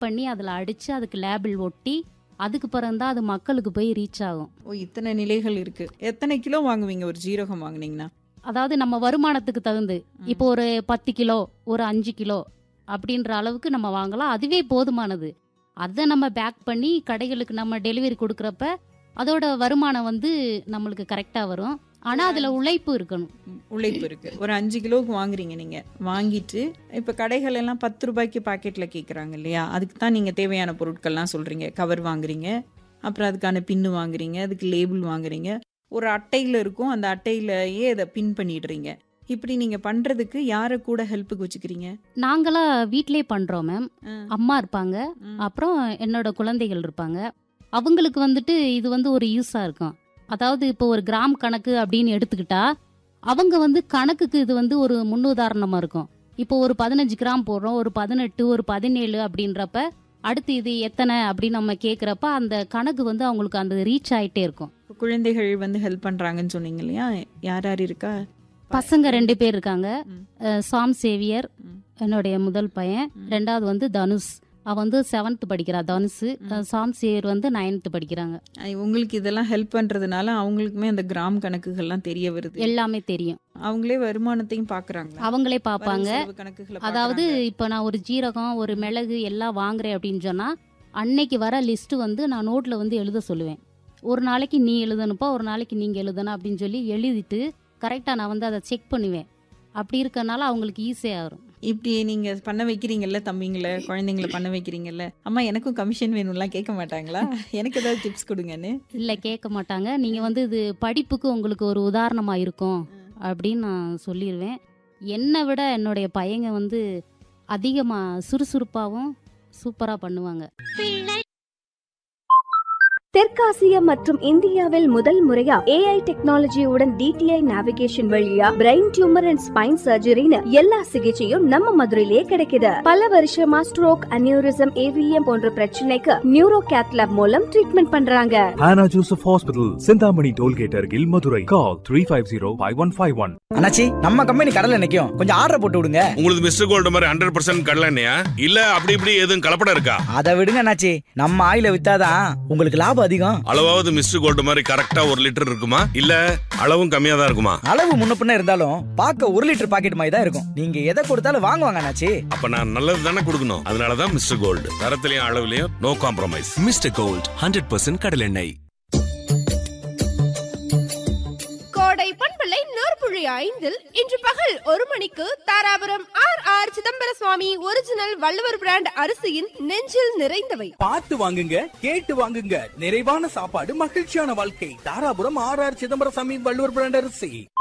பண்ணி அதில் அடித்து அதுக்கு லேபிள் ஒட்டி அதுக்கு பிறந்தான் அது மக்களுக்கு போய் ரீச் ஆகும் ஓ இத்தனை நிலைகள் இருக்கு எத்தனை கிலோ வாங்குவீங்க ஒரு ஜீரகம் வாங்குனீங்கன்னா அதாவது நம்ம வருமானத்துக்கு தகுந்து இப்போ ஒரு பத்து கிலோ ஒரு அஞ்சு கிலோ அப்படின்ற அளவுக்கு நம்ம வாங்கலாம் அதுவே போதுமானது அதை நம்ம பேக் பண்ணி கடைகளுக்கு நம்ம டெலிவரி கொடுக்குறப்ப அதோட வருமானம் வந்து நம்மளுக்கு கரெக்டாக வரும் ஆனால் அதில் உழைப்பு இருக்கணும் ம், உழைப்பு இருக்கு ஒரு அஞ்சு கிலோவுக்கு வாங்குறீங்க நீங்க வாங்கிட்டு இப்ப கடைகள் எல்லாம் பத்து ரூபாய்க்கு பாக்கெட்ல கேக்குறாங்க இல்லையா அதுக்கு தான் நீங்க தேவையான பொருட்கள்லாம் சொல்றீங்க கவர் வாங்குறீங்க அப்புறம் அதுக்கான பின்னு வாங்குறீங்க அதுக்கு லேபிள் வாங்குறீங்க ஒரு அட்டையில இருக்கும் அந்த அட்டையிலயே அதை பின் பண்ணிடுறீங்க இப்படி நீங்க பண்றதுக்கு யாரை கூட ஹெல்ப்புக்கு வச்சுக்கிறீங்க நாங்களா வீட்டிலே பண்ணுறோம் மேம் ஆ, அம்மா இருப்பாங்க ம், அப்புறம் என்னோட குழந்தைகள் இருப்பாங்க அவங்களுக்கு வந்துட்டு இது வந்து ஒரு யூஸாக இருக்கும் அதாவது இப்போ ஒரு கிராம் கணக்கு அப்படின்னு எடுத்துக்கிட்டா அவங்க வந்து கணக்குக்கு இது வந்து ஒரு முன்னுதாரணமாக இருக்கும் இப்போ ஒரு பதினஞ்சு கிராம் போடுறோம் ஒரு பதினெட்டு ஒரு பதினேழு அப்படின்றப்ப அடுத்து இது எத்தனை அப்படின்னு நம்ம கேட்குறப்ப அந்த கணக்கு வந்து அவங்களுக்கு அந்த ரீச் ஆயிட்டே இருக்கும் இப்ப குழந்தைகள் வந்து ஹெல்ப் பண்றாங்கன்னு சொன்னீங்க இல்லையா யார் யார் இருக்கா பசங்க ரெண்டு பேர் இருக்காங்க ம். அஹ் சாம் சேவியர் ம். என்னுடைய முதல் பையன் ம். ரெண்டாவது வந்து தனுஷ் அவன் வந்து செவன்த் படிக்கிறா தனுஷ் ம். சாம் சேவியர் வந்து நைன்த் படிக்கிறாங்க அஹ் உங்களுக்கு இதெல்லாம் ஹெல்ப் பண்றதுனால அவங்களுக்குமே அந்த கிராம் கணக்குகள்லாம் தெரிய வருது எல்லாமே தெரியும் அவங்களே வருமானத்தையும் பாக்குறாங்களா அவங்களே பார்ப்பாங்க வரவு செலவு கணக்குகளை அதாவது பார்க்கறாங்க. இப்போ நான் ஒரு ஜீரகம் ஒரு மிளகு எல்லாம் வாங்குறேன் அப்படின்னு சொன்னா அன்னைக்கு வர லிஸ்ட் வந்து நான் நோட்ல வந்து எழுத சொல்லுவேன் ஒரு நாளைக்கு நீ எழுதணுப்பா ஒரு நாளைக்கு நீங்க எழுதணும் அப்படின்னு சொல்லி எழுதிட்டு கரெக்டா நான் வந்து அதை செக் பண்ணுவேன் அப்படி இருக்கறனால அவங்களுக்கு ஈஸியாக வரும் இப்படி நீங்க பண்ண வைக்கிறீங்கல்ல தம்பிங்கள குழந்தைங்கள பண்ண வைக்கிறீங்கல்ல அம்மா எனக்கும் கமிஷன் வேணும்லாம் கேட்க மாட்டாங்களா எனக்கு ஏதாவது டிப்ஸ் கொடுங்கன்னு இல்லை கேட்க மாட்டாங்க நீங்கள் வந்து இது படிப்புக்கு உங்களுக்கு ஒரு உதாரணமாக இருக்கும் அப்படின்னு நான் சொல்லிடுவேன் என்னை விட என்னுடைய பையங்க வந்து அதிகமாக சுறுசுறுப்பாகவும் சூப்பராக பண்ணுவாங்க தெற்காசியா மற்றும் இந்தியாவில் முதல் முறையா ஏஐ டெக்னாலஜியுடன் டிடிஐ நேவிகேஷன் வழியா பிரெயின் டியூமர் அண்ட் ஸ்பைன் சர்ஜரின்னு எல்லா சிகிச்சையும் நம்ம மதுரையிலேயே கிடைக்குது பல வருஷமா ஸ்ட்ரோக் அனியூரிசம் ஏவிஎம் போன்ற பிரச்சனைக்கு நியூரோ கேத்லாப் மூலம் ட்ரீட்மெண்ட் பண்றாங்க Hannah Joseph Hospital, Sindhamani Tollgate Argil, Madurai. Call 350-5151. அண்ணாச்சி நம்ம கம்பெனி கடல்ல நிக்கும் கொஞ்சம் ஆர்டர் போட்டு விடுங்க உங்களுக்கு மிஸ்டர் கோல்டு மாதிரி ஹண்ட்ரட் பர்சன்ட் கடலண்ணையா இல்ல அப்படி இப்படி எதுவும் கலப்படம் இருக்கா அதை விடுங்க அண்ணாச்சி நம்ம ஆயில வித்தாதான் உங்களுக்கு லாபம் அதிகம் அளவாவது மிஸ்டர் கோல்டு மாதிரி கரெக்டா ஒரு லிட்டர் இருக்குமா இல்ல அளவும் கம்மியா தான் இருக்குமா அளவு முன்ன பின்ன இருந்தாலும் பார்க்க ஒரு லிட்டர் பாக்கெட் மாதிரி தான் இருக்கும் நீங்க எதை கொடுத்தாலும் வாங்குவாங்க அண்ணாச்சி அப்ப நான் நல்லது தானே கொடுக்கணும் அதனாலதான் மிஸ்டர் கோல்டு தரத்திலையும் அளவுலயும் no compromise mister gold hundred percent கடலெண்ணெய் கோடை பண்பலை நூற்புழி ஐந்தில் இன்று பகல் ஒரு மணிக்கு Dharapuram R R Chidambara Swami original Valluvar brand அரிசியின் நெஞ்சில் நிறைந்தவை பார்த்து வாங்குங்க கேட்டு வாங்குங்க நிறைவான சாப்பாடு மகிழ்ச்சியான வாழ்க்கை தாராபுரம் ஆர் ஆர் சிதம்பரம் சாமி வள்ளுவர் பிராண்ட் அரிசி